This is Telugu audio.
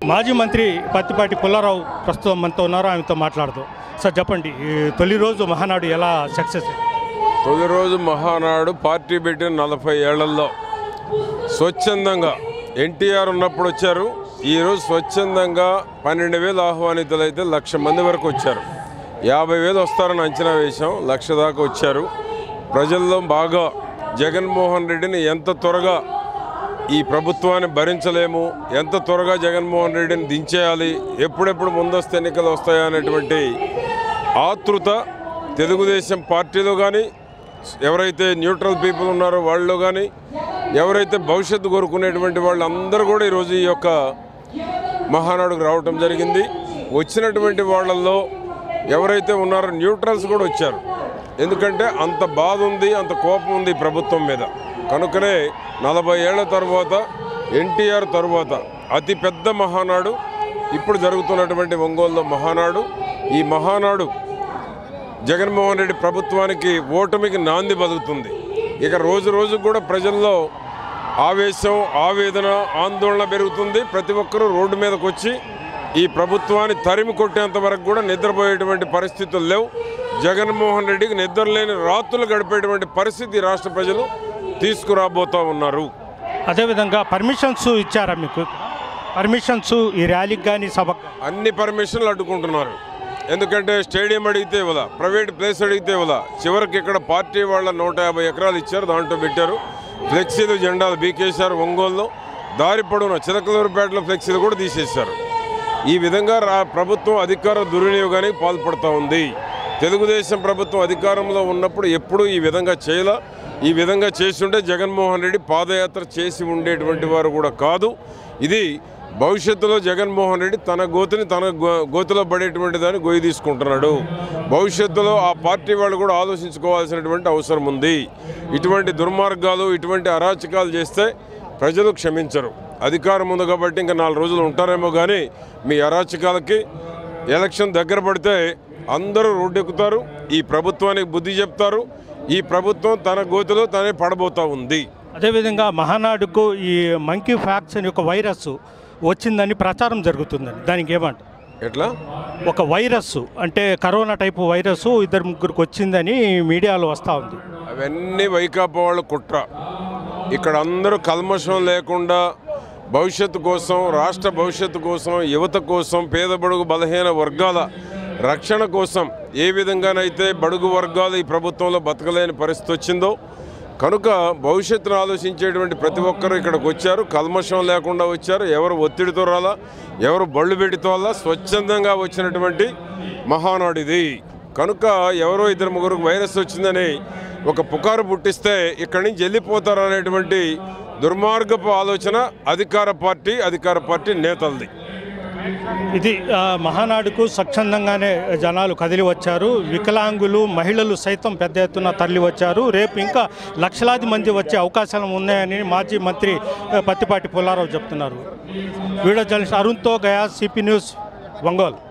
మాజీ మంత్రి పత్తిపాటి పుల్లారావు ప్రస్తుతం మనతో ఉన్నారు ఆమెతో మాట్లాడుతూ సార్ చెప్పండి ఈ తొలి రోజు మహానాడు ఎలా సక్సెస్ తొలి రోజు మహానాడు పార్టీ పెట్టిన నలభై ఏళ్లలో స్వచ్ఛందంగా ఎన్టీఆర్ ఉన్నప్పుడు వచ్చారు ఈరోజు స్వచ్ఛందంగా పన్నెండు వేలు ఆహ్వానితులైతే లక్ష మంది వరకు వచ్చారు యాభై వేలు వస్తారని అంచనా వేశాం లక్ష దాకా వచ్చారు ప్రజల్లో బాగా జగన్మోహన్ రెడ్డిని ఎంత త్వరగా ఈ ప్రభుత్వాన్ని భరించలేము ఎంత త్వరగా జగన్మోహన్ రెడ్డిని దించేయాలి ఎప్పుడెప్పుడు ముందస్తు ఎన్నికలు వస్తాయా అనేటువంటి ఆతృత తెలుగుదేశం పార్టీలో కానీ ఎవరైతే న్యూట్రల్ పీపుల్ ఉన్నారో వాళ్ళు కానీ ఎవరైతే భవిష్యత్తు కోరుకునేటువంటి వాళ్ళందరూ కూడా ఈరోజు ఈ యొక్క మహానాడుకు రావటం జరిగింది వచ్చినటువంటి వాళ్ళల్లో ఎవరైతే ఉన్నారో న్యూట్రల్స్ కూడా వచ్చారు ఎందుకంటే అంత బాధ ఉంది అంత కోపం ఉంది ఈ ప్రభుత్వం మీద కనుకనే నలభై ఏళ్ల తర్వాత ఎన్టీఆర్ తరువాత అతి పెద్ద మహానాడు ఇప్పుడు జరుగుతున్నటువంటి ఒంగోలులో మహానాడు ఈ మహానాడు జగన్మోహన్ రెడ్డి ప్రభుత్వానికి ఓటమికి నాంది బతుకుతుంది ఇక రోజు రోజు కూడా ప్రజల్లో ఆవేశం ఆవేదన ఆందోళన పెరుగుతుంది ప్రతి ఒక్కరూ రోడ్డు మీదకి వచ్చి ఈ ప్రభుత్వాన్ని తరిమి కొట్టేంత వరకు కూడా నిద్రపోయేటువంటి పరిస్థితులు లేవు జగన్మోహన్ రెడ్డికి నిద్రలేని రాత్రులు గడిపేటువంటి పరిస్థితి ఈ రాష్ట్ర ప్రజలు తీసుకురాబోతూ ఉన్నారు అదేవిధంగా పర్మిషన్స్ ఇచ్చారా మీకు పర్మిషన్స్ ఈ ర్యాలీకి కానీ సభకు గానీ? అన్ని పర్మిషన్లు అడ్డుకుంటున్నారు ఎందుకంటే స్టేడియం అడిగితే ఇవ్వదా ప్రైవేట్ ప్లేస్ అడిగితే ఇవ్వదా చివరికి ఇక్కడ పార్టీ వాళ్ళ నూట యాభై ఎకరాలు ఇచ్చారు దాంట్లో పెట్టారు ఫ్లెక్సీలు జెండాలు బీకేశారు ఒంగోలులో దారి పొడవున చిలకలూరుపేటలో ఫ్లెక్సీలు కూడా తీసేశారు ఈ విధంగా రా ప్రభుత్వం అధికార దుర్వినియోగానికి పాల్పడుతూ ఉంది తెలుగుదేశం ప్రభుత్వం అధికారంలో ఉన్నప్పుడు ఎప్పుడూ ఈ విధంగా చేయలా ఈ విధంగా చేస్తుంటే జగన్మోహన్ రెడ్డి పాదయాత్ర చేసి ఉండేటువంటి వారు కూడా కాదు ఇది భవిష్యత్తులో జగన్మోహన్ రెడ్డి తన గోతిని తన గో- గోతిలో పడేటువంటి దాన్ని గొయ్యి తీసుకుంటున్నాడు భవిష్యత్తులో ఆ పార్టీ వాళ్ళు కూడా ఆలోచించుకోవాల్సినటువంటి అవసరం ఉంది ఇటువంటి దుర్మార్గాలు ఇటువంటి అరాచకాలు చేస్తే ప్రజలు క్షమించరు అధికారం ఉంది కాబట్టి ఇంకా నాలుగు రోజులు ఉంటారేమో కానీ మీ అరాచకాలకి ఎలక్షన్ దగ్గర పడితే అందరూ రోడ్డెక్కుతారు ఈ ప్రభుత్వానికి బుద్ధి చెప్తారు ఈ ప్రభుత్వం తన గోతిలో తనే పడబోతా ఉంది అదేవిధంగా మహానాడుకు ఈ మంకీ ఫ్యాక్స్ అని ఒక వైరస్ వచ్చిందని ప్రచారం జరుగుతుందని దానికి ఏమంట ఎట్లా ఒక వైరస్ అంటే కరోనా టైపు వైరస్ ఇద్దరు ముగ్గురికి వచ్చిందని మీడియాలో వస్తూ ఉంది అవన్నీ వైకాపా వాళ్ళ కుట్ర ఇక్కడ అందరూ కల్మషం లేకుండా భవిష్యత్తు కోసం రాష్ట్ర భవిష్యత్తు కోసం యువత కోసం పేద బడుగు బలహీన వర్గాల రక్షణ కోసం ఏ విధంగానైతే బడుగు వర్గాలు ఈ ప్రభుత్వంలో బతకలేని పరిస్థితి వచ్చిందో కనుక భవిష్యత్తును ఆలోచించేటువంటి ప్రతి ఒక్కరూ ఇక్కడికి వచ్చారు కల్మషం లేకుండా వచ్చారు ఎవరు ఒత్తిడితో రాలా ఎవరు బళ్ళు పెడితో రాలా స్వచ్ఛందంగా వచ్చినటువంటి మహానాడు ఇది కనుక ఎవరో ఇద్దరు ముగ్గురు వైరస్ వచ్చిందని ఒక పుకారు పుట్టిస్తే ఇక్కడి నుంచి వెళ్ళిపోతారు అనేటువంటి దుర్మార్గపు ఆలోచన అధికార పార్టీ అధికార పార్టీ నేతలది ఇది ఆ, మహానాడుకు స్వచ్ఛందంగానే జనాలు కదిలి వచ్చారు వికలాంగులు మహిళలు సైతం పెద్ద ఎత్తున తరలి వచ్చారు రేపు ఇంకా లక్షలాది మంది వచ్చే అవకాశాలు ఉన్నాయని మాజీ మంత్రి ఆ, పత్తిపాటి పుల్లారావు చెప్తున్నారు వీడియో జర్నలిస్ట్ అరుణ్తో గయా సిపి న్యూస్ ఒంగోలు